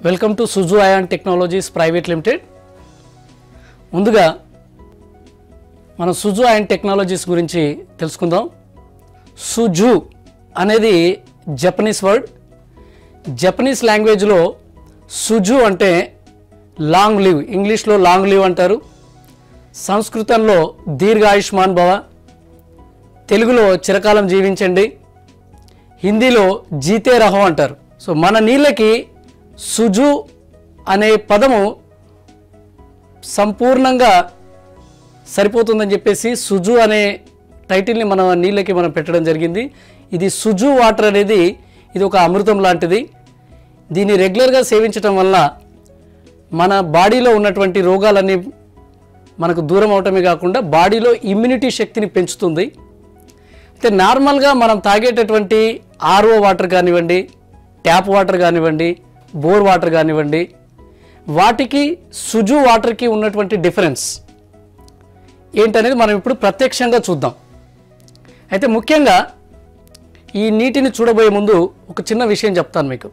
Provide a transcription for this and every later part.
welcome to Suzu ion technologies private limited ముందుగా మనం సుజు ion technologies గురించి తెలుసుకుందాం సుజు అనేది జపనీస్ వర్డ్ జపనీస్ లాంగ్వేజ్లో సుజు అంటే లాంగ్ లివ్ ఇంగ్లీష్లో లాంగ్ లివ్ అంటారు సంస్కృతంలో దీర్ఘాయుష్మాన్ భవ తెలుగులో చిరకాలం జీవించండి హిందీలో జీతే రహో అంటారు సో మన నీళ్ళకి సుజు అనే పదము సంపూర్ణంగా సరిపోతుందని చెప్పేసి సుజు అనే టైటిల్ని మన నీళ్ళకి మనం పెట్టడం జరిగింది ఇది సుజు వాటర్ అనేది ఇది ఒక అమృతం లాంటిది దీన్ని రెగ్యులర్గా సేవించడం వల్ల మన బాడీలో ఉన్నటువంటి రోగాలన్నీ మనకు దూరం అవటమే కాకుండా బాడీలో ఇమ్యూనిటీ శక్తిని పెంచుతుంది అయితే నార్మల్గా మనం తాగేటటువంటి ఆర్ఓ వాటర్ కానివ్వండి ట్యాప్ వాటర్ కానివ్వండి బోర్ వాటర్ కానివ్వండి వాటికి సుజు వాటర్కి ఉన్నటువంటి డిఫరెన్స్ ఏంటనేది మనం ఇప్పుడు ప్రత్యక్షంగా చూద్దాం అయితే ముఖ్యంగా ఈ నీటిని చూడబోయే ముందు ఒక చిన్న విషయం చెప్తాను మీకు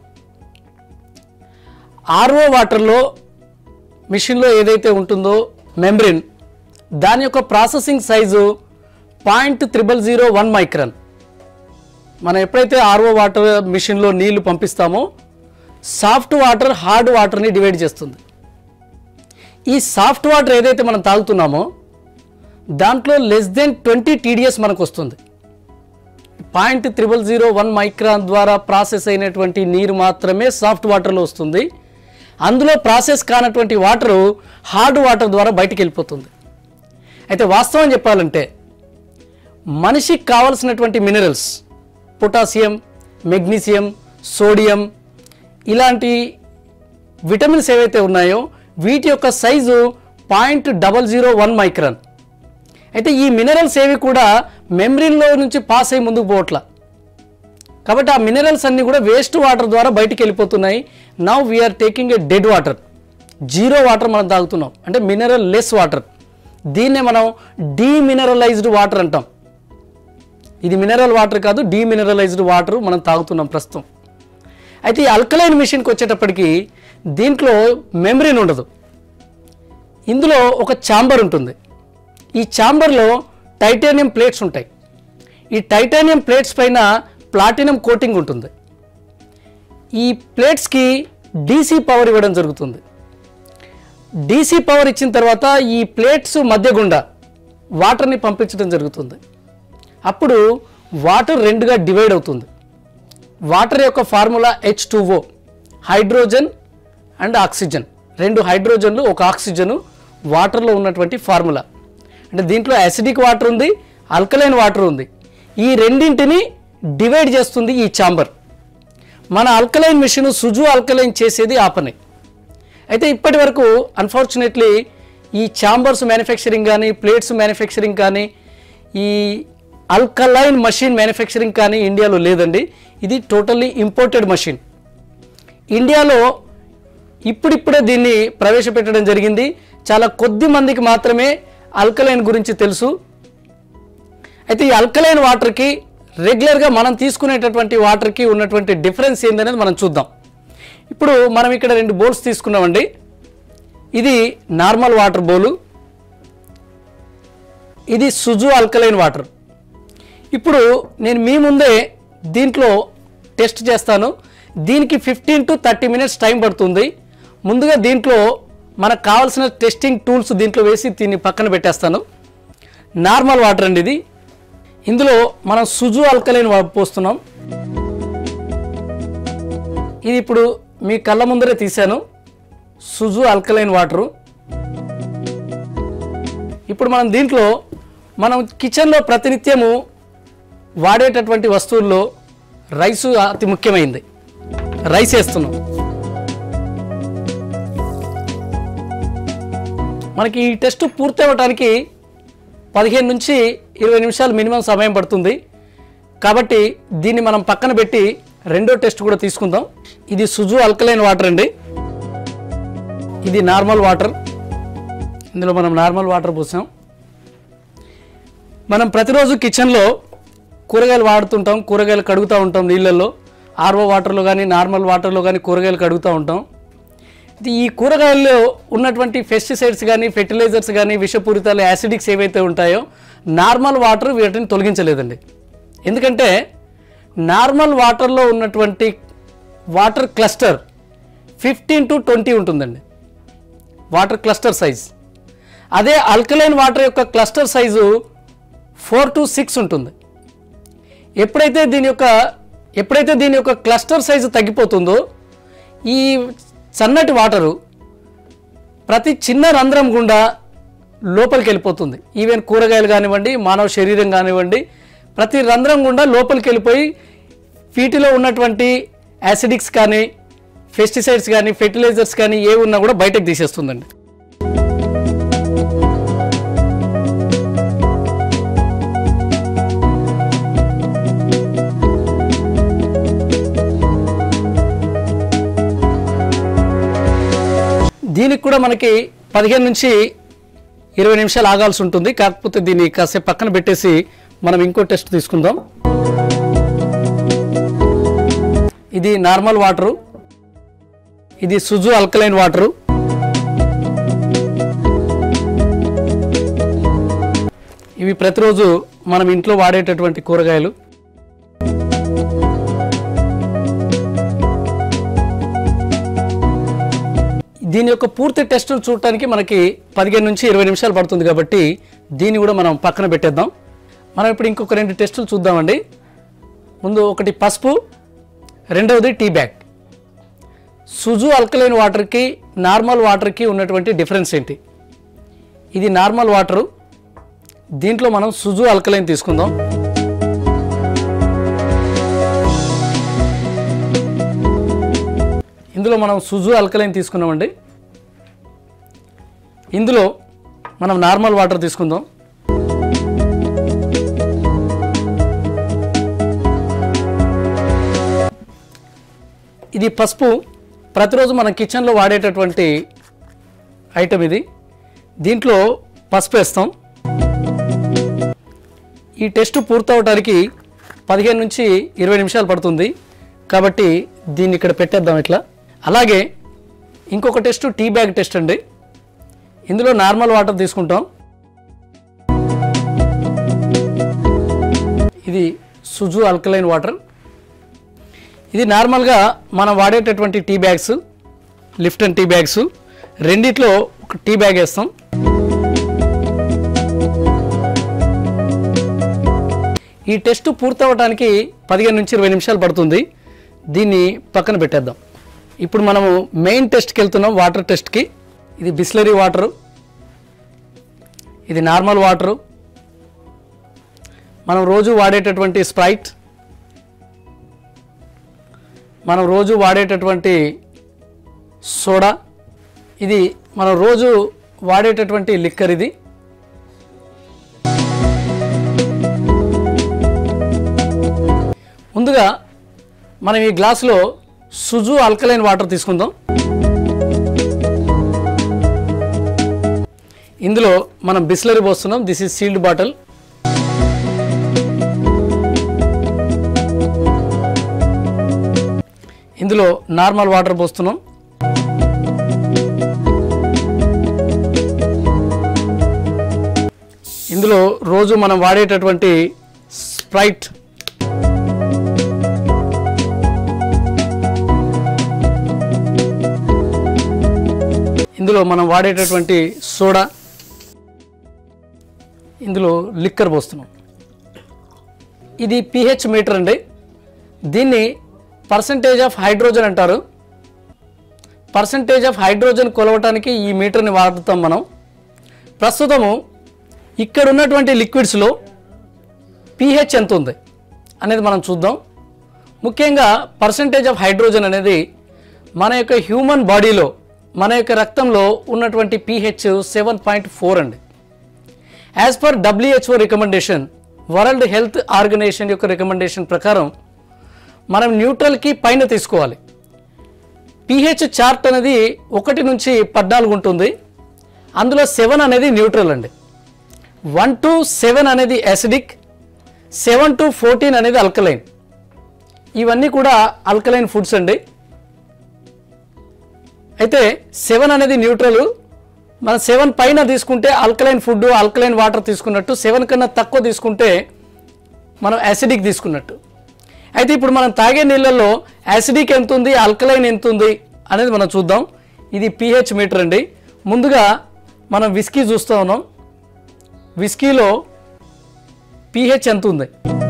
ఆర్ఓ వాటర్లో మిషన్లో ఏదైతే ఉంటుందో మెమ్బ్రిన్ దాని యొక్క processing size point triple zero one micron మనం ఎప్పుడైతే ఆర్ఓ వాటర్ మిషన్లో నీళ్లు పంపిస్తామో సాఫ్ట్ వాటర్ హార్డ్ వాటర్ని డివైడ్ చేస్తుంది ఈ సాఫ్ట్ వాటర్ ఏదైతే మనం తాగుతున్నామో దాంట్లో లెస్ దెన్ ట్వంటీ టీడీఎస్ మనకు వస్తుంది point triple zero one micron ద్వారా ప్రాసెస్ అయినటువంటి నీరు మాత్రమే సాఫ్ట్ వాటర్లో వస్తుంది అందులో ప్రాసెస్ కానటువంటి వాటరు హార్డ్ వాటర్ ద్వారా బయటికి వెళ్ళిపోతుంది అయితే వాస్తవం చెప్పాలంటే మనిషికి కావలసినటువంటి మినరల్స్ పొటాషియం మెగ్నీషియం సోడియం ఇలాంటి విటమిన్స్ ఏవైతే ఉన్నాయో వీటి యొక్క size point double zero one micron అయితే ఈ మినరల్స్ ఏవి కూడా మెమ్రీన్లో నుంచి పాస్ అయ్యి ముందుకు పోవట్లా కాబట్టి ఆ మినరల్స్ అన్నీ కూడా వేస్ట్ వాటర్ ద్వారా బయటికి వెళ్ళిపోతున్నాయి now we're taking a dead water zero water మనం తాగుతున్నాం అంటే మినరల్ లెస్ వాటర్ దీన్నే మనం డీమినరలైజ్డ్ వాటర్ అంటాం ఇది మినరల్ వాటర్ కాదు డీమినరలైజ్డ్ వాటర్ మనం తాగుతున్నాం ప్రస్తుతం అయితే ఈ అల్కలైన్ మిషన్కి వచ్చేటప్పటికి దీంట్లో మెమరీన్ ఉండదు ఇందులో ఒక ఛాంబర్ ఉంటుంది ఈ ఛాంబర్లో టైటానియం ప్లేట్స్ ఉంటాయి ఈ టైటానియం ప్లేట్స్ పైన ప్లాటినం కోటింగ్ ఉంటుంది ఈ ప్లేట్స్కి డీసీ పవర్ ఇవ్వడం జరుగుతుంది డీసీ పవర్ ఇచ్చిన తర్వాత ఈ ప్లేట్స్ మధ్య గుండా వాటర్ని పంపించడం జరుగుతుంది అప్పుడు వాటర్ రెండుగా డివైడ్ అవుతుంది వాటర్ యొక్క formula H two O hydrogen and oxygen రెండు హైడ్రోజన్లు ఒక ఆక్సిజన్ వాటర్లో ఉన్నటువంటి ఫార్ములా అంటే దీంట్లో యాసిడిక్ వాటర్ ఉంది ఆల్కలైన్ వాటర్ ఉంది ఈ రెండింటిని డివైడ్ చేస్తుంది ఈ ఛాంబర్ మన ఆల్కలైన్ మిషన్ సుజు ఆల్కలైన్ చేసేది ఆ పని అయితే ఇప్పటి వరకు అన్ఫార్చునేట్లీ ఈ ఛాంబర్స్ మ్యానుఫ్యాక్చరింగ్ కానీ ప్లేట్స్ మ్యానుఫ్యాక్చరింగ్ కానీ ఈ అల్కలైన్ మషిన్ మ్యానుఫ్యాక్చరింగ్ కానీ ఇండియాలో లేదండి ఇది టోటల్లీ ఇంపోర్టెడ్ మషిన్ ఇండియాలో ఇప్పుడిప్పుడే దీన్ని ప్రవేశపెట్టడం జరిగింది చాలా కొద్ది మందికి మాత్రమే అల్కలైన్ గురించి తెలుసు అయితే ఈ అల్కలైన్ వాటర్కి రెగ్యులర్గా మనం తీసుకునేటటువంటి వాటర్కి ఉన్నటువంటి డిఫరెన్స్ ఏందనేది మనం చూద్దాం ఇప్పుడు మనం ఇక్కడ రెండు బౌల్స్ తీసుకున్నామండి ఇది నార్మల్ వాటర్ బౌలు ఇది సుజు అల్కలైన్ వాటర్ ఇప్పుడు నేను మీ ముందే దీంట్లో టెస్ట్ చేస్తాను దీనికి fifteen to thirty minutes time పడుతుంది ముందుగా దీంట్లో మనకు కావాల్సిన టెస్టింగ్ టూల్స్ దీంట్లో వేసి దీన్ని పక్కన పెట్టేస్తాను నార్మల్ వాటర్ అండి ఇది ఇందులో మనం సుజు అల్కలైన్ వా- పోస్తున్నాం ఇది ఇప్పుడు మీ కళ్ళ ముందరే తీశాను సుజు అల్కలైన్ వాటరు ఇప్పుడు మనం దీంట్లో మనం కిచెన్లో ప్రతినిత్యము వాడేటటువంటి వస్తువుల్లో రైసు అతి ముఖ్యమైనది రైస్ వేస్తున్నాం మనకి ఈ టెస్ట్ పూర్తి అవ్వడానికి పదిహేను నుంచి ఇరవై నిమిషాలు మినిమం సమయం పడుతుంది కాబట్టి దీన్ని మనం పక్కన పెట్టి రెండో టెస్ట్ కూడా తీసుకుందాం ఇది సుజు అల్కలైన్ వాటర్ అండి ఇది నార్మల్ వాటర్ ఇందులో మనం నార్మల్ వాటర్ పోసాం మనం ప్రతిరోజు కిచెన్లో కూరగాయలు వాడుతుంటాం కూరగాయలు కడుగుతూ ఉంటాం నీళ్ళల్లో ఆర్ఓ వాటర్లో కానీ నార్మల్ వాటర్లో కానీ కూరగాయలు కడుగుతూ ఉంటాం ఇది ఈ కూరగాయల్లో ఉన్నటువంటి పెస్టిసైడ్స్ కానీ ఫెర్టిలైజర్స్ కానీ విషపూరితాలు యాసిడిక్స్ ఏవైతే ఉంటాయో నార్మల్ వాటర్ వీటిని తొలగించలేదండి ఎందుకంటే నార్మల్ వాటర్లో ఉన్నటువంటి water cluster fifteen to twenty ఉంటుందండి వాటర్ క్లస్టర్ సైజ్ అదే ఆల్కలైన్ వాటర్ యొక్క cluster size four to six ఉంటుంది ఎప్పుడైతే దీని యొక్క ఎప్పుడైతే దీని యొక్క క్లస్టర్ సైజు తగ్గిపోతుందో ఈ సన్నటి వాటరు ప్రతి చిన్న రంధ్రం గుండా లోపలికి వెళ్ళిపోతుంది ఈవెన్ కూరగాయలు కానివ్వండి మానవ శరీరం కానివ్వండి ప్రతి రంధ్రం గుండా లోపలికి వెళ్ళిపోయి వీటిలో ఉన్నటువంటి యాసిడిక్స్ కానీ పెస్టిసైడ్స్ కానీ ఫెర్టిలైజర్స్ కానీ ఏవి ఉన్నా కూడా బయటకు తీసేస్తుందండి దీనికి కూడా మనకి పదిహేను నుంచి ఇరవై నిమిషాలు ఆగాల్సి ఉంటుంది కాకపోతే దీన్ని కాసేపు పక్కన పెట్టేసి మనం ఇంకో టెస్ట్ తీసుకుందాం ఇది నార్మల్ వాటరు ఇది సుజు అల్కలైన్ వాటరు ఇవి ప్రతిరోజు మనం ఇంట్లో వాడేటటువంటి కూరగాయలు దీని యొక్క పూర్తి టెస్ట్ చూడటానికి మనకి పదిహేను నుంచి ఇరవై నిమిషాలు పడుతుంది కాబట్టి దీన్ని కూడా మనం పక్కన పెట్టేద్దాం మనం ఇప్పుడు ఇంకొక రెండు టెస్టులు చూద్దామండి ముందు ఒకటి పసుపు రెండవది టీ బ్యాగ్ సుజు అల్కలైన్ వాటర్కి నార్మల్ వాటర్కి ఉన్నటువంటి డిఫరెన్స్ ఏంటి ఇది నార్మల్ వాటరు దీంట్లో మనం సుజు అల్కలైన్ తీసుకుందాం ఇందులో మనం సుజు అల్కలైన్ తీసుకున్నామండి ఇందులో మనం నార్మల్ వాటర్ తీసుకుందాం ఇది పసుపు ప్రతిరోజు మన కిచెన్లో వాడేటటువంటి ఐటమ్ ఇది దీంట్లో పసుపు వేస్తాం ఈ టెస్ట్ పూర్తవడానికి పదిహేను నుంచి ఇరవై నిమిషాలు పడుతుంది కాబట్టి దీన్ని ఇక్కడ పెట్టేద్దాం ఇట్లా అలాగే ఇంకొక టెస్ట్ టీ బ్యాగ్ టెస్ట్ అండి ఇందులో నార్మల్ వాటర్ తీసుకుంటాం ఇది సుజు అల్కలైన్ వాటర్ ఇది నార్మల్గా మనం వాడేటటువంటి tea bags Lipton tea bags రెండిట్లో ఒక టీ బ్యాగ్ వేస్తాం ఈ టెస్ట్ పూర్తవడానికి పదిహేను నుంచి ఇరవై నిమిషాలు పడుతుంది దీన్ని పక్కన పెట్టేద్దాం ఇప్పుడు మనము మెయిన్ టెస్ట్కి వెళ్తున్నాం వాటర్ టెస్ట్కి ఇది బిస్లరీ వాటరు ఇది నార్మల్ వాటరు మనం రోజు వాడేటటువంటి స్ప్రైట్ మనం రోజు వాడేటటువంటి సోడా ఇది మనం రోజు వాడేటటువంటి లిక్కర్ ఇది ముందుగా మనం ఈ గ్లాసులో సుజు ఆల్కలైన్ వాటర్ తీసుకుందాం ఇందులో మనం బిస్లరీ పోస్తున్నాం దిస్ ఈజ్ సీల్డ్ బాటిల్ ఇందులో నార్మల్ వాటర్ పోస్తున్నాం ఇందులో రోజు మనం వాడేటటువంటి స్ప్రైట్ ఇందులో మనం వాడేటటువంటి సోడా ఇందులో లిక్కర్ పోస్తున్నాం ఇది పిహెచ్ మీటర్ అండి దీన్ని పర్సంటేజ్ ఆఫ్ హైడ్రోజన్ అంటారు పర్సంటేజ్ ఆఫ్ హైడ్రోజన్ కొలవటానికి ఈ మీటర్ని వాడుతాం మనం ప్రస్తుతము ఇక్కడ ఉన్నటువంటి లిక్విడ్స్లో పిహెచ్ ఎంత ఉంది అనేది మనం చూద్దాం ముఖ్యంగా పర్సంటేజ్ ఆఫ్ హైడ్రోజన్ అనేది మన యొక్క హ్యూమన్ బాడీలో మన యొక్క రక్తంలో ఉన్నటువంటి పిహెచ్ సెవెన్ పాయింట్ ఫోర్ అండి as per WHO recommendation world health organisation యొక్క రికమెండేషన్ ప్రకారం మనం న్యూట్రల్కి పైన తీసుకోవాలి పిహెచ్ చార్ట్ అనేది ఒకటి నుంచి పద్నాలుగు ఉంటుంది అందులో సెవెన్ అనేది న్యూట్రల్ అండి వన్ టు సెవెన్ అనేది యాసిడిక్ సెవెన్ టు ఫోర్టీన్ అనేది అల్కలైన్ ఇవన్నీ కూడా అల్కలైన్ ఫుడ్స్ అండి అయితే సెవెన్ అనేది న్యూట్రల్ మన సెవెన్ పైన తీసుకుంటే ఆల్కలైన్ ఫుడ్ ఆల్కలైన్ వాటర్ తీసుకున్నట్టు సెవెన్ కన్నా తక్కువ తీసుకుంటే మనం యాసిడిక్ తీసుకున్నట్టు అయితే ఇప్పుడు మనం తాగే నీళ్ళల్లో యాసిడిక్ ఎంత ఉంది ఆల్కలైన్ ఎంత ఉంది అనేది మనం చూద్దాం ఇది పిహెచ్ మీటర్ అండి ముందుగా మనం విస్కీ చూస్తూ ఉన్నాం విస్కీలో పిహెచ్ ఎంత ఉంది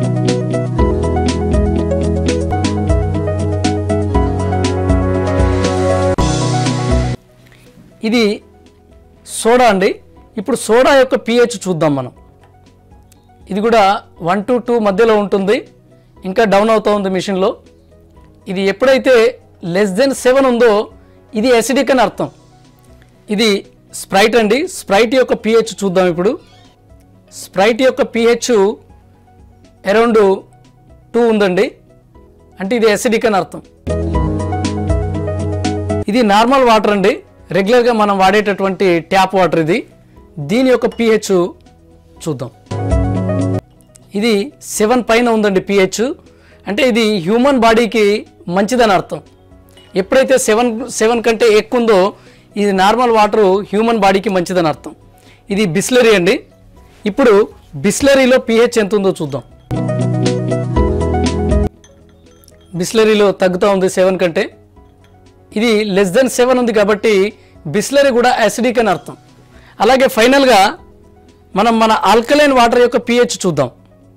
ఇది సోడా అండి ఇప్పుడు సోడా యొక్క పిహెచ్ చూద్దాం మనం ఇది కూడా వన్ టు టూ మధ్యలో ఉంటుంది ఇంకా డౌన్ అవుతూ ఉంది మిషన్లో ఇది ఎప్పుడైతే లెస్ దెన్ సెవెన్ ఉందో ఇది యాసిడిక్ అని అర్థం ఇది స్ప్రైట్ అండి స్ప్రైట్ యొక్క పిహెచ్ చూద్దాం ఇప్పుడు స్ప్రైట్ యొక్క పిహెచ్ అరౌండ్ టూ ఉందండి అంటే ఇది యాసిడిక్ అని అర్థం ఇది నార్మల్ వాటర్ అండి రెగ్యులర్గా మనం వాడేటటువంటి ట్యాప్ వాటర్ ఇది దీని యొక్క పిహెచ్ చూద్దాం ఇది సెవెన్ పైన ఉందండి పిహెచ్ అంటే ఇది హ్యూమన్ బాడీకి మంచిదని అర్థం ఎప్పుడైతే సెవెన్ సెవెన్ కంటే ఎక్కువ ఉందో ఇది నార్మల్ వాటర్ హ్యూమన్ బాడీకి మంచిదని అర్థం ఇది బిస్లరీ అండి ఇప్పుడు బిస్లరీలో పిహెచ్ ఎంత ఉందో చూద్దాం బిస్లరీలో తగ్గుతూ ఉంది సెవెన్ కంటే ఇది లెస్ దెన్ సెవెన్ ఉంది కాబట్టి బిస్లరీ కూడా యాసిడిక్ అని అర్థం అలాగే ఫైనల్గా మనం మన ఆల్కలైన్ వాటర్ యొక్క పిహెచ్ చూద్దాం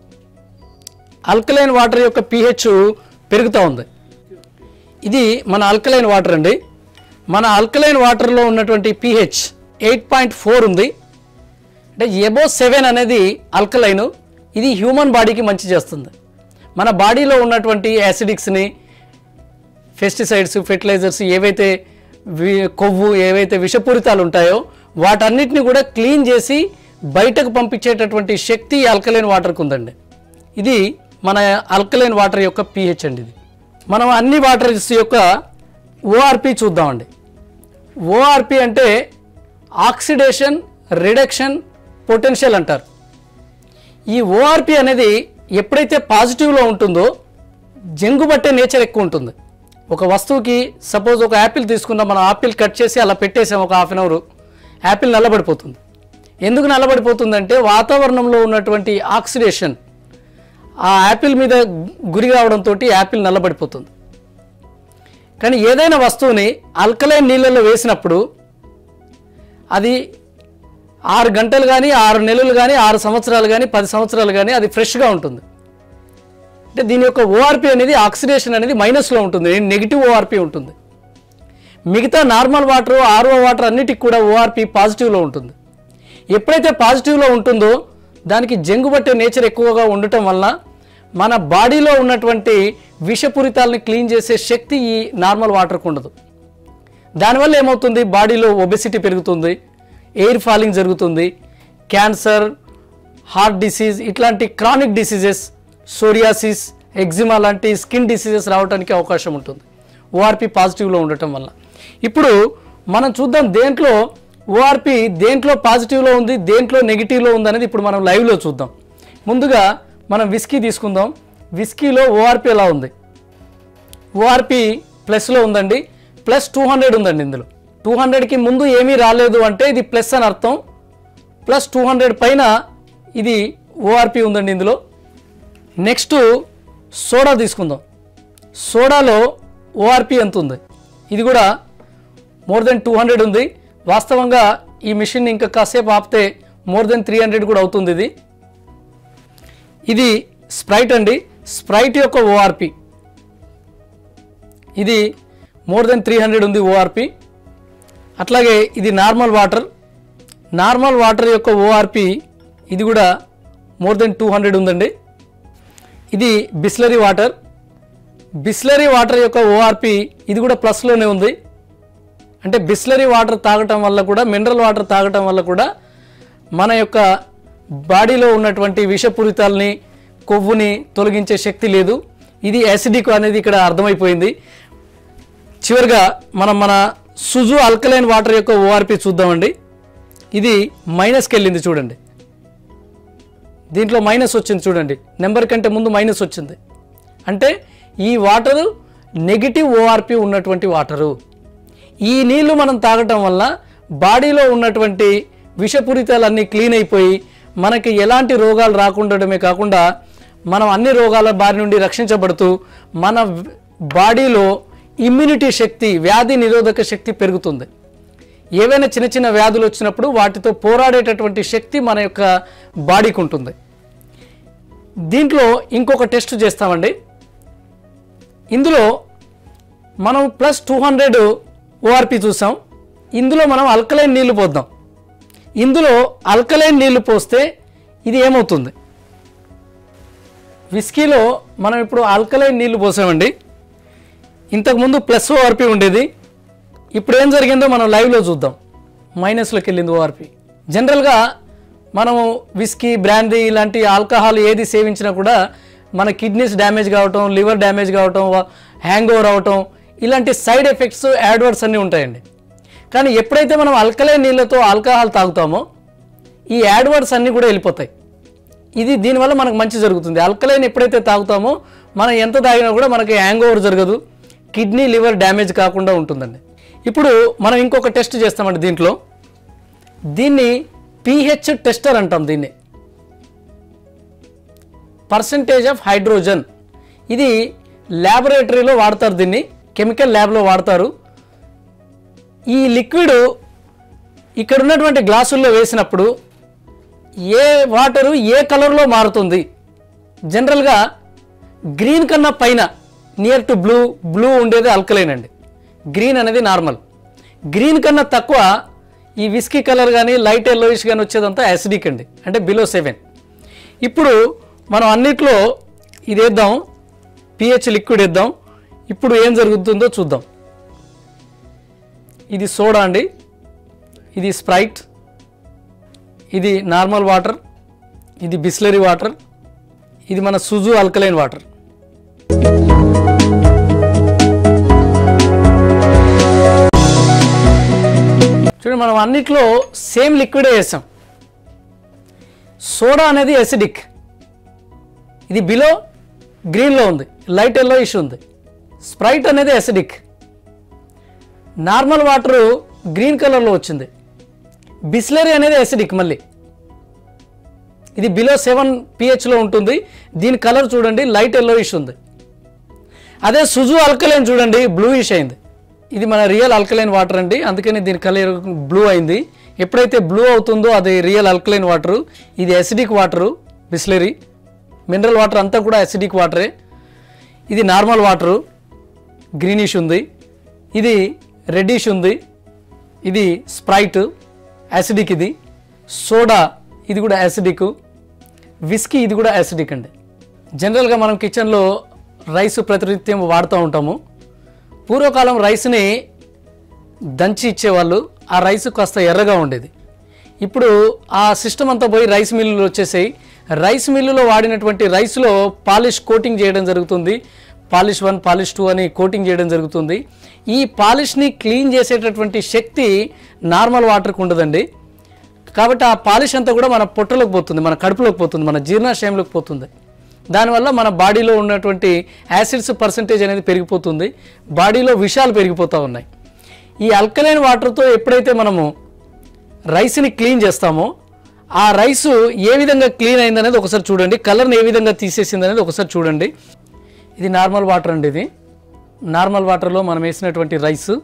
ఆల్కలైన్ వాటర్ యొక్క పిహెచ్ పెరుగుతూ ఉంది ఇది మన ఆల్కలైన్ వాటర్ అండి మన ఆల్కలైన్ వాటర్లో ఉన్నటువంటి పిహెచ్ ఎయిట్ పాయింట్ ఫోర్ ఉంది అంటే ఎబో సెవెన్ అనేది ఆల్కలైన్ ఇది హ్యూమన్ బాడీకి మంచి చేస్తుంది మన బాడీలో ఉన్నటువంటి యాసిడిక్స్ని పెస్టిసైడ్స్ ఫెర్టిలైజర్స్ ఏవైతే వి- కొవ్వు ఏవైతే విషపూరితాలు ఉంటాయో వాటన్నిటిని కూడా క్లీన్ చేసి బయటకు పంపించేటటువంటి శక్తి ఆల్కలైన్ వాటర్కి ఉందండి ఇది మన ఆల్కలైన్ వాటర్ యొక్క పిహెచ్ అండి ఇది మనం అన్ని వాటర్స్ యొక్క ఓఆర్పి చూద్దామండి ఓఆర్పి అంటే ఆక్సిడేషన్ రిడక్షన్ పొటెన్షియల్ అంటారు ఈ ఓఆర్పి అనేది ఎప్పుడైతే పాజిటివ్లో ఉంటుందో జంగు పట్టే నేచర్ ఎక్కువ ఉంటుంది ఒక వస్తువుకి సపోజ్ ఒక యాపిల్ తీసుకున్నాం మనం ఆపిల్ కట్ చేసి అలా పెట్టేసాం ఒక హాఫ్ అన్ అవర్ యాపిల్ నల్లబడిపోతుంది ఎందుకు నల్లబడిపోతుందంటే వాతావరణంలో ఉన్నటువంటి ఆక్సిడేషన్ ఆ యాపిల్ మీద గురి కావడంతో యాపిల్ నల్లబడిపోతుంది కానీ ఏదైనా వస్తువుని ఆల్కలైన్ నీళ్ళల్లో వేసినప్పుడు అది ఆరు గంటలు కానీ ఆరు నెలలు కానీ ఆరు సంవత్సరాలు కానీ పది సంవత్సరాలు కానీ అది ఫ్రెష్గా ఉంటుంది అంటే దీని యొక్క ఓఆర్పి అనేది ఆక్సిడేషన్ అనేది మైనస్లో ఉంటుంది నెగిటివ్ ఓఆర్పి ఉంటుంది మిగతా నార్మల్ వాటర్ ఆర్ఓ వాటర్ అన్నిటికి కూడా ఓఆర్పి పాజిటివ్లో ఉంటుంది ఎప్పుడైతే పాజిటివ్లో ఉంటుందో దానికి జంగు పట్టే నేచర్ ఎక్కువగా ఉండటం వల్ల మన బాడీలో ఉన్నటువంటి విషపూరితాలని క్లీన్ చేసే శక్తి ఈ నార్మల్ వాటర్కి ఉండదు దానివల్ల ఏమవుతుంది బాడీలో ఒబెసిటీ పెరుగుతుంది ఎయిర్ ఫాలింగ్ జరుగుతుంది క్యాన్సర్ హార్ట్ డిసీజ్ ఇట్లాంటి క్రానిక్ డిసీజెస్ సోరియాసిస్ ఎగ్జిమా లాంటి స్కిన్ డిసీజెస్ రావడానికి అవకాశం ఉంటుంది ఓఆర్పి పాజిటివ్లో ఉండటం వల్ల ఇప్పుడు మనం చూద్దాం దేంట్లో ఓఆర్పి దేంట్లో పాజిటివ్లో ఉంది దేంట్లో నెగిటివ్లో ఉంది అనేది ఇప్పుడు మనం లైవ్లో చూద్దాం ముందుగా మనం విస్కీ తీసుకుందాం విస్కీలో ఓఆర్పి ఎలా ఉంది ఓఆర్పి ప్లస్లో ఉందండి ప్లస్ టూ హండ్రెడ్ ఉందండి ఇందులో టూ హండ్రెడ్కి ముందు ఏమీ రాలేదు అంటే ఇది ప్లస్ అని అర్థం ప్లస్ టూ హండ్రెడ్ పైన ఇది ఓఆర్పి ఉందండి ఇందులో నెక్స్ట్ సోడా తీసుకుందాం సోడాలో ఓఆర్పి ఎంత ఉంది ఇది కూడా మోర్ దెన్ టూ హండ్రెడ్ ఉంది వాస్తవంగా ఈ మిషన్ ఇంకా కాసేపు ఆపితే మోర్ దెన్ త్రీ హండ్రెడ్ కూడా అవుతుంది ఇది ఇది స్ప్రైట్ అండి స్ప్రైట్ యొక్క ఓఆర్పి ఇది మోర్ దెన్ త్రీ హండ్రెడ్ ఉంది ఓఆర్పి అట్లాగే ఇది నార్మల్ వాటర్ నార్మల్ వాటర్ యొక్క ఓఆర్పి ఇది కూడా మోర్ దెన్ టూ హండ్రెడ్ ఉందండి ఇది బిస్లరీ వాటర్ బిస్లరీ వాటర్ యొక్క ఓఆర్పి ఇది కూడా ప్లస్లోనే ఉంది అంటే బిస్లరీ వాటర్ తాగటం వల్ల కూడా మినరల్ వాటర్ తాగటం వల్ల కూడా మన యొక్క బాడీలో ఉన్నటువంటి విషపూరితాలని కొవ్వుని తొలగించే శక్తి లేదు ఇది యాసిడిక్ అనేది ఇక్కడ అర్థమైపోయింది చివరిగా మనం మన సుజు ఆల్కలైన్ వాటర్ యొక్క ఓఆర్పి చూద్దామండి ఇది మైనస్కి వెళ్ళింది చూడండి దీంట్లో మైనస్ వచ్చింది చూడండి నెంబర్ కంటే ముందు మైనస్ వచ్చింది అంటే ఈ వాటరు నెగిటివ్ ఓఆర్పి ఉన్నటువంటి వాటరు ఈ నీళ్లు మనం తాగటం వల్ల బాడీలో ఉన్నటువంటి విషపూరితాలన్నీ క్లీన్ అయిపోయి మనకి ఎలాంటి రోగాలు రాకుండడమే కాకుండా మనం అన్ని రోగాల బారి నుండి రక్షించబడుతూ మన బాడీలో ఇమ్యూనిటీ శక్తి వ్యాధి నిరోధక శక్తి పెరుగుతుంది ఏవైనా చిన్న చిన్న వ్యాధులు వచ్చినప్పుడు వాటితో పోరాడేటటువంటి శక్తి మన యొక్క బాడీకి ఉంటుంది దీంట్లో ఇంకొక టెస్ట్ చేస్తామండి ఇందులో మనం ప్లస్ టూ హండ్రెడ్ ఓఆర్పి చూసాం ఇందులో మనం అల్కలైన్ నీళ్లు పోద్దాం ఇందులో అల్కలైన్ నీళ్లు పోస్తే ఇది ఏమవుతుంది విస్కీలో మనం ఇప్పుడు ఆల్కలైన్ నీళ్లు పోసామండి ఇంతకుముందు ప్లస్ ఓఆర్పి ఉండేది ఇప్పుడు ఏం జరిగిందో మనం లైవ్లో చూద్దాం మైనస్లోకి వెళ్ళింది ఓఆర్పి జనరల్గా మనము విస్కీ బ్రాందీ ఇలాంటి ఆల్కహాల్ ఏది సేవించినా కూడా మన కిడ్నీస్ డ్యామేజ్ కావటం లివర్ డ్యామేజ్ కావటం హ్యాంగ్ ఓవర్ అవటం ఇలాంటి సైడ్ ఎఫెక్ట్స్ యాడ్వర్డ్స్ అన్నీ ఉంటాయండి కానీ ఎప్పుడైతే మనం అల్కలైన్ నీళ్ళతో ఆల్కహాల్ తాగుతామో ఈ యాడ్వర్డ్స్ అన్నీ కూడా వెళ్ళిపోతాయి ఇది దీనివల్ల మనకు మంచి జరుగుతుంది అల్కలైన్ ఎప్పుడైతే తాగుతామో మనం ఎంత తాగినా కూడా మనకి హ్యాంగ్ ఓవర్ జరగదు కిడ్నీ లివర్ డ్యామేజ్ కాకుండా ఉంటుందండి ఇప్పుడు మనం ఇంకొక టెస్ట్ చేస్తామండి దీంట్లో దీన్ని పిహెచ్ టెస్టర్ అంటాం దీన్ని పర్సంటేజ్ ఆఫ్ హైడ్రోజన్ ఇది ల్యాబొరేటరీలో వాడతారు దీన్ని కెమికల్ ల్యాబ్లో వాడతారు ఈ లిక్విడ్ ఇక్కడ ఉన్నటువంటి గ్లాసుల్లో వేసినప్పుడు ఏ వాటరు ఏ కలర్లో మారుతుంది జనరల్గా గ్రీన్ కన్నా పైన నియర్ టు బ్లూ బ్లూ ఉండేది అల్కలైన్ అండి గ్రీన్ అనేది నార్మల్ గ్రీన్ కన్నా తక్కువ ఈ విస్కీ కలర్ కానీ లైట్ ఎల్లోయిష్ కానీ వచ్చేదంతా యాసిడిక్ అండి అంటే బిలో సెవెన్ ఇప్పుడు మనం అన్నిట్లో ఇది వేద్దాం పిహెచ్ లిక్విడ్ వేద్దాం ఇప్పుడు ఏం జరుగుతుందో చూద్దాం ఇది సోడా అండి ఇది స్ప్రైట్ ఇది నార్మల్ వాటర్ ఇది బిస్లరీ వాటర్ ఇది మన సుజు అల్కలైన్ వాటర్ చూడండి మనం అన్నిట్లో సేమ్ లిక్విడే వేసాం సోడా అనేది ఎసిడిక్ ఇది బిలో గ్రీన్లో ఉంది లైట్ ఎల్లో ఇష్యూ ఉంది స్ప్రైట్ అనేది ఎసిడిక్ నార్మల్ వాటరు గ్రీన్ కలర్లో వచ్చింది బిస్లరీ అనేది ఎసిడిక్ మళ్ళీ ఇది బిలో సెవెన్ పిహెచ్లో ఉంటుంది దీని కలర్ చూడండి లైట్ ఎల్లో ఇష్ ఉంది అదే సుజు అల్కలైన్ చూడండి బ్లూ ఇష్ అయింది ఇది మన రియల్ అల్కలైన్ వాటర్ అండి అందుకని దీని కలర్ బ్లూ అయింది ఎప్పుడైతే బ్లూ అవుతుందో అది రియల్ అల్కలైన్ వాటరు ఇది acidic water Bisleri mineral water అంతా కూడా ఎసిడిక్ వాటరే ఇది నార్మల్ వాటరు గ్రీనిష్ ఉంది ఇది రెడ్డిష్ ఉంది ఇది స్ప్రైట్ యాసిడిక్ ఇది సోడా ఇది కూడా యాసిడిక్ విస్కీ ఇది కూడా యాసిడిక్ అండి జనరల్గా మనం కిచెన్లో రైస్ ప్రతినిత్యం వాడుతూ ఉంటాము పూర్వకాలం రైస్ని దంచి ఇచ్చేవాళ్ళు ఆ రైస్ కాస్త ఎర్రగా ఉండేది ఇప్పుడు ఆ సిస్టమ్ అంతా పోయి రైస్ మిల్లులు వచ్చేసాయి రైస్ మిల్లులో వాడినటువంటి రైస్లో పాలిష్ కోటింగ్ చేయడం జరుగుతుంది పాలిష్ వన్ పాలిష్ టూ అని కోటింగ్ చేయడం జరుగుతుంది ఈ పాలిష్ని క్లీన్ చేసేటటువంటి శక్తి నార్మల్ వాటర్కి ఉండదండి కాబట్టి ఆ పాలిష్ అంతా కూడా మన పొట్టలోకి పోతుంది మన కడుపులోకి పోతుంది మన జీర్ణాశయంలోకి పోతుంది దానివల్ల మన బాడీలో ఉన్నటువంటి యాసిడ్స్ పర్సంటేజ్ అనేది పెరిగిపోతుంది బాడీలో విషాలు పెరిగిపోతూ ఉన్నాయి ఈ అల్కలైన్ వాటర్తో ఎప్పుడైతే మనము రైస్ని క్లీన్ చేస్తామో ఆ రైస్ ఏ విధంగా క్లీన్ అయిందనేది ఒకసారి చూడండి కలర్ని ఏ విధంగా తీసేసింది అనేది ఒకసారి చూడండి ఇది నార్మల్ వాటర్ అండి ఇది నార్మల్ వాటర్లో మనం వేసినటువంటి రైస్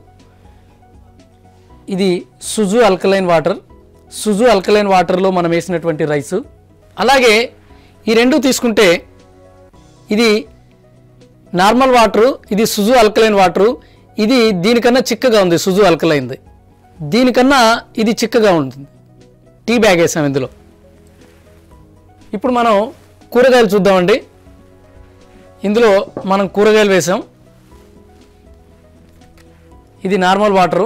ఇది Suzu alkaline water Suzu alkaline వాటర్లో మనం వేసినటువంటి రైస్ అలాగే ఈ రెండు తీసుకుంటే ఇది నార్మల్ వాటరు ఇది సుజు అల్కలైన్ వాటరు ఇది దీనికన్నా చిక్కగా ఉంది సుజు అల్కలైన్ది దీనికన్నా ఇది చిక్కగా ఉంటుంది టీ బ్యాగ్ వేసాం ఇందులో ఇప్పుడు మనం కూరగాయలు చూద్దామండి ఇందులో మనం కూరగాయలు వేసాం ఇది నార్మల్ వాటరు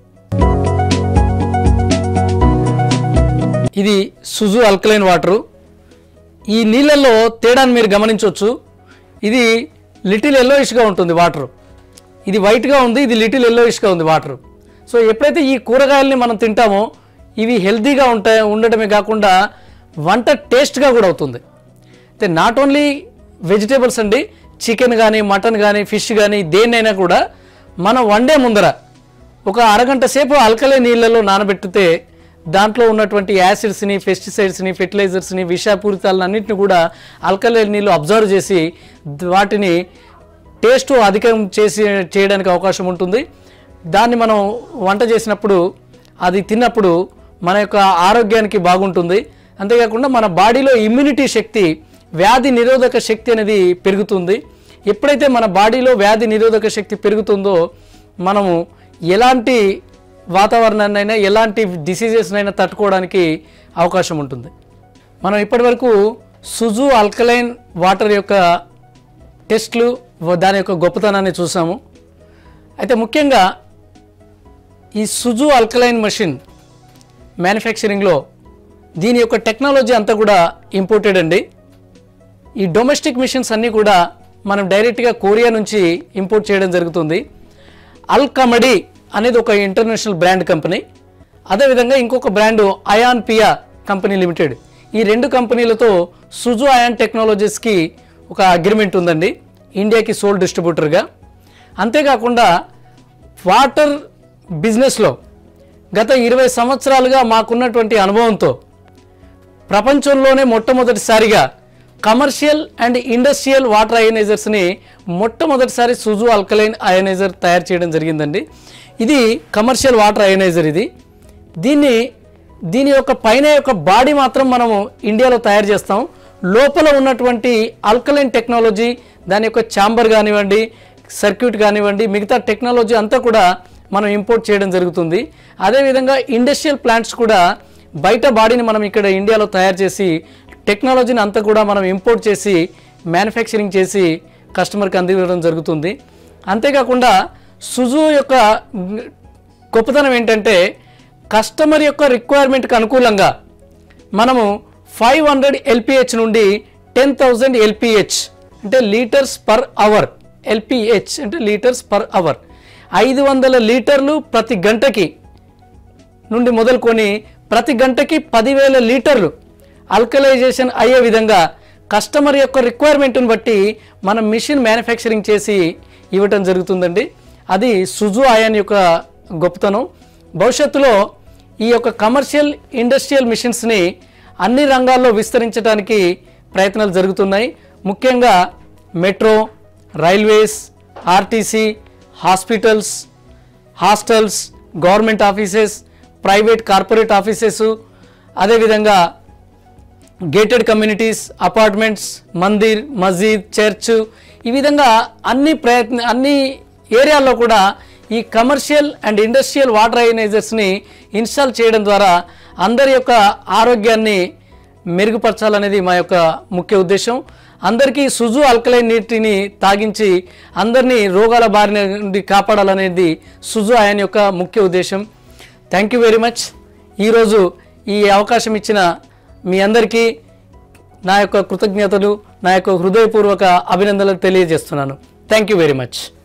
ఇది సుజు అల్కలైన్ వాటరు ఈ నీళ్ళల్లో తేడాన్ని మీరు గమనించవచ్చు ఇది లిటిల్ ఎల్లోయిష్గా ఉంటుంది వాటర్ ఇది వైట్గా ఉంది ఇది లిటిల్ ఎల్లోయిష్గా ఉంది వాటర్ సో ఎప్పుడైతే ఈ కూరగాయల్ని మనం తింటామో ఇవి హెల్తీగా ఉంటాయి ఉండటమే కాకుండా వంట టేస్ట్గా కూడా అవుతుంది అయితే నాట్ ఓన్లీ వెజిటేబుల్స్ అండి చికెన్ కానీ మటన్ కానీ ఫిష్ కానీ దేన్నైనా కూడా మనం వండే ముందర ఒక అరగంట సేపు అల్కలే నీళ్ళలో నానబెట్టితే దాంట్లో ఉన్నటువంటి యాసిడ్స్ని పెస్టిసైడ్స్ని ఫెర్టిలైజర్స్ని విషపూరితాలను అన్నింటిని కూడా అల్కలే నీళ్ళు అబ్జర్వ్ చేసి ద- వాటిని టేస్ట్ అధికం చేసి చేయడానికి అవకాశం ఉంటుంది దాన్ని మనం వంట చేసినప్పుడు అది తిన్నప్పుడు మన యొక్క ఆరోగ్యానికి బాగుంటుంది అంతేకాకుండా మన బాడీలో ఇమ్యూనిటీ శక్తి వ్యాధి నిరోధక శక్తి అనేది పెరుగుతుంది ఎప్పుడైతే మన బాడీలో వ్యాధి నిరోధక శక్తి పెరుగుతుందో మనము ఎలాంటి వాతావరణాన్నైనా ఎలాంటి డిసీజెస్నైనా తట్టుకోవడానికి అవకాశం ఉంటుంది మనం ఇప్పటివరకు సుజు ఆల్కలైన్ వాటర్ యొక్క టెస్ట్లు వ- దాని యొక్క గొప్పతనాన్ని చూసాము అయితే ముఖ్యంగా ఈ సుజు ఆల్కలైన్ మషిన్ మ్యానుఫ్యాక్చరింగ్లో దీని యొక్క టెక్నాలజీ అంతా కూడా ఇంపోర్టెడ్ అండి ఈ డొమెస్టిక్ మిషన్స్ అన్నీ కూడా మనం డైరెక్ట్గా కొరియా నుంచి ఇంపోర్ట్ చేయడం జరుగుతుంది అల్ కమడి అనేది ఒక ఇంటర్నేషనల్ బ్రాండ్ కంపెనీ అదేవిధంగా ఇంకొక brand ion Pia company limited ఈ రెండు కంపెనీలతో సుజు అయాన్ టెక్నాలజీస్కి ఒక అగ్రిమెంట్ ఉందండి ఇండియాకి సోల్ డిస్ట్రిబ్యూటర్గా అంతేకాకుండా వాటర్ బిజినెస్లో గత ఇరవై సంవత్సరాలుగా మాకున్నటువంటి అనుభవంతో ప్రపంచంలోనే మొట్టమొదటిసారిగా కమర్షియల్ అండ్ ఇండస్ట్రియల్ వాటర్ అయనైజర్స్ని మొట్టమొదటిసారి సుజు ఆల్కలైన్ అయనైజర్ తయారు చేయడం జరిగిందండి ఇది కమర్షియల్ వాటర్ అయనైజర్ ఇది దీన్ని దీని యొక్క పైన యొక్క బాడీ మాత్రం మనము ఇండియాలో తయారు చేస్తాం లోపల ఉన్నటువంటి ఆల్కలైన్ టెక్నాలజీ దాని యొక్క ఛాంబర్ కానివ్వండి సర్క్యూట్ కానివ్వండి మిగతా టెక్నాలజీ అంతా కూడా మనం ఇంపోర్ట్ చేయడం జరుగుతుంది అదేవిధంగా ఇండస్ట్రియల్ ప్లాంట్స్ కూడా బయట బాడీని మనం ఇక్కడ ఇండియాలో తయారు చేసి టెక్నాలజీని అంతా కూడా మనం ఇంపోర్ట్ చేసి మ్యానుఫ్యాక్చరింగ్ చేసి కస్టమర్కి అందివ్వడం జరుగుతుంది అంతేకాకుండా సుజు యొక్క గొప్పతనం ఏంటంటే కస్టమర్ యొక్క రిక్వైర్మెంట్కి అనుకూలంగా మనము ఫైవ్ హండ్రెడ్ ఎల్పిహెచ్ నుండి టెన్ థౌజండ్ ఎల్పిహెచ్ అంటే లీటర్స్ పర్ అవర్ ఎల్పిహెచ్ అంటే లీటర్స్ పర్ అవర్ ఐదు వందల లీటర్లు ప్రతి గంటకి నుండి మొదలుకొని ప్రతి గంటకి పదివేల లీటర్లు అల్కలైజేషన్ అయ్యే విధంగా కస్టమర్ యొక్క రిక్వైర్మెంట్ని బట్టి మనం మిషన్ మ్యానుఫ్యాక్చరింగ్ చేసి ఇవ్వటం జరుగుతుందండి అది సుజు ఆయాన్ యొక్క గొప్పతనం భవిష్యత్తులో ఈ యొక్క కమర్షియల్ ఇండస్ట్రియల్ మిషన్స్ని అన్ని రంగాల్లో విస్తరించడానికి ప్రయత్నాలు జరుగుతున్నాయి ముఖ్యంగా metro railways RTC hospitals hostels government offices private corporate offices అదేవిధంగా గేటెడ్ కమ్యూనిటీస్ అపార్ట్మెంట్స్ మందిర్ మస్జిద్ చర్చ్ ఈ విధంగా అన్ని ప్రయత్న అన్ని ఏరియాల్లో కూడా ఈ కమర్షియల్ అండ్ ఇండస్ట్రియల్ వాటర్ అయనైజర్స్ని ఇన్స్టాల్ చేయడం ద్వారా అందరి యొక్క ఆరోగ్యాన్ని మెరుగుపరచాలనేది మా యొక్క ముఖ్య ఉద్దేశం అందరికీ సుజు అల్కలైన్ నీటిని తాగించి అందరినీ రోగాల బారిన నుండి కాపాడాలనేది సుజు ఆయన యొక్క ముఖ్య ఉద్దేశం థ్యాంక్ యూ వెరీ మచ్ ఈరోజు ఈ అవకాశం ఇచ్చిన మీ అందరికీ నా యొక్క కృతజ్ఞతలు నా యొక్క హృదయపూర్వక అభినందనలు తెలియజేస్తున్నాను థ్యాంక్ యూ వెరీ మచ్